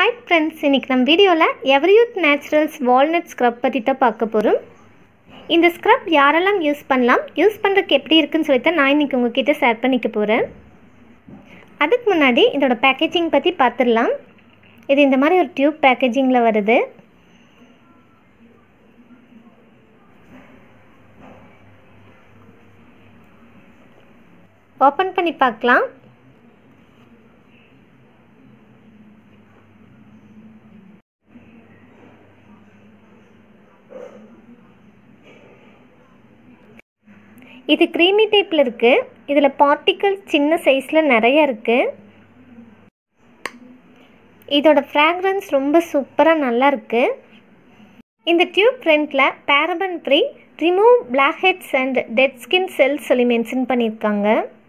hi friends இன்றைக்கி நம்ம வீடியோவில் எவரியூத் நேச்சுரல்ஸ் வால்நட் ஸ்க்ரப் பற்றி தான் பார்க்க போகிறோம் இந்த ஸ்க்ரப் யாரெல்லாம் யூஸ் பண்ணலாம் யூஸ் பண்ணுறதுக்கு எப்படி இருக்குன்னு சொல்லி தான் நான் இன்றைக்கி உங்ககிட்ட ஷேர் பண்ணிக்க போகிறேன் அதுக்கு முன்னாடி இதோட பேக்கேஜிங் பற்றி பார்த்துடலாம் இது இந்த மாதிரி ஒரு டியூப் பேக்கேஜிங்கில் வருது ஓப்பன் பண்ணி பார்க்கலாம் இது க்ரீமி டைப்பில் இருக்குது இதில் பார்ட்டிக்கல் சின்ன சைஸில் நிறைய இருக்குது இதோட ஃப்ராக்ரன்ஸ் ரொம்ப சூப்பராக நல்லா இருக்குது இந்த டியூப் ஃப்ரண்ட்டில் paraben free remove black heads and dead skin cells சொல்லி மென்ஷன் பண்ணியிருக்காங்க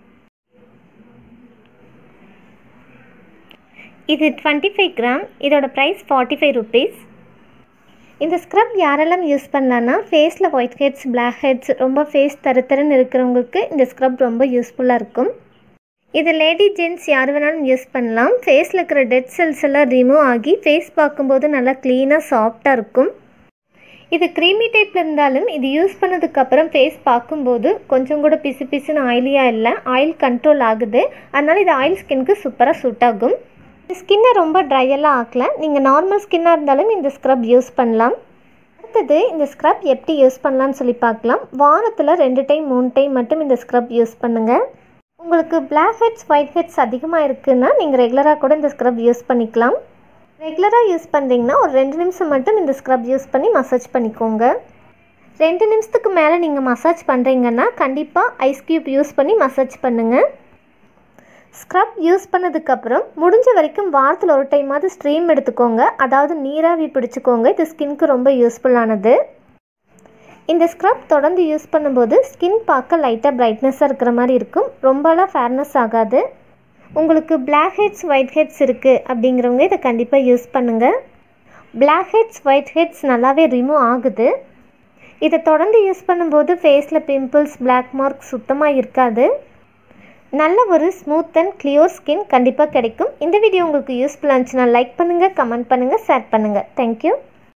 இது டுவெண்ட்டி ஃபைவ் கிராம் இதோட ப்ரைஸ் ஃபார்ட்டி ஃபைவ் ருபீஸ் இந்த ஸ்க்ரப் யாரெல்லாம் யூஸ் பண்ணலான்னா ஃபேஸில் ஒயிட் ஹெட்ஸ் பிளாக் ஹெட்ஸ் ரொம்ப ஃபேஸ் தருத்தருன்னு இருக்கிறவங்களுக்கு இந்த ஸ்க்ரப் ரொம்ப யூஸ்ஃபுல்லாக இருக்கும் இது லேடி ஜென்ட்ஸ் யார் வேணாலும் யூஸ் பண்ணலாம் ஃபேஸில் இருக்கிற டெட் செல்ஸ் எல்லாம் ரிமூவ் ஆகி ஃபேஸ் பார்க்கும்போது நல்லா க்ளீனாக சாஃப்டாக இருக்கும் இது க்ரீமி டைப்பில் இருந்தாலும் இது யூஸ் பண்ணதுக்கப்புறம் ஃபேஸ் பார்க்கும்போது கொஞ்சம் கூட பிசு பிசுன்னு ஆயிலியாக இல்லை ஆயில் கண்ட்ரோல் ஆகுது அதனால் இது ஆயில் ஸ்கின்க்கு சூப்பராக சூட் ஆகும் ஸ்கின்னை ரொம்ப ட்ரையெல்லாம் ஆக்கல நீங்கள் நார்மல் ஸ்கின்னாக இருந்தாலும் இந்த ஸ்க்ரப் யூஸ் பண்ணலாம் அடுத்தது இந்த ஸ்க்ரப் எப்படி யூஸ் பண்ணலாம்னு சொல்லி பார்க்கலாம் வாரத்தில் ரெண்டு டைம் மூணு டைம் மட்டும் இந்த ஸ்க்ரப் யூஸ் பண்ணுங்கள் உங்களுக்கு பிளாக் ஹெட்ஸ் ஒயிட் ஹெட்ஸ் அதிகமாக இருக்குன்னா நீங்கள் ரெகுலராக கூட இந்த ஸ்க்ரப் யூஸ் பண்ணிக்கலாம் ரெகுலராக யூஸ் பண்ணுறீங்கன்னா ஒரு ரெண்டு நிமிஷம் மட்டும் இந்த ஸ்க்ரப் யூஸ் பண்ணி மசாஜ் பண்ணிக்கோங்க ரெண்டு நிமிஷத்துக்கு மேலே நீங்கள் மசாஜ் பண்ணுறீங்கன்னா கண்டிப்பாக ஐஸ் க்யூப் யூஸ் பண்ணி மசாஜ் பண்ணுங்கள் ஸ்க்ரப் யூஸ் பண்ணதுக்கப்புறம் முடிஞ்ச வரைக்கும் வாரத்தில் ஒரு டைமாவது ஸ்ட்ரீம் எடுத்துக்கோங்க அதாவது நீராவி பிடிச்சிக்கோங்க இது ஸ்கின்க்கு ரொம்ப யூஸ்ஃபுல்லானது இந்த ஸ்க்ரப் தொடர்ந்து யூஸ் பண்ணும்போது ஸ்கின் பார்க்க லைட்டாக பிரைட்னஸாக இருக்கிற மாதிரி இருக்கும் ரொம்பலாம் ஃபேர்னஸ் ஆகாது உங்களுக்கு பிளாக் ஹெட்ஸ் ஒயிட் ஹெட்ஸ் இருக்குது அப்படிங்கிறவங்க இதை கண்டிப்பாக யூஸ் பண்ணுங்கள் பிளாக் ஹெட்ஸ் ஒயிட் ஹெட்ஸ் நல்லாவே ரிமூவ் ஆகுது இதை தொடர்ந்து யூஸ் பண்ணும்போது ஃபேஸில் பிம்பிள்ஸ் பிளாக் மார்க் சுத்தமாக இருக்காது நல்ல ஒரு ஸ்மூத் அண்ட் கிளியர் ஸ்கின் கண்டிப்பாக கிடைக்கும் இந்த வீடியோ உங்களுக்கு யூஸ்ஃபுல்லாக இருந்துச்சுன்னா லைக் பண்ணுங்கள் கமெண்ட் பண்ணுங்கள் ஷேர் பண்ணுங்கள் தேங்க்யூ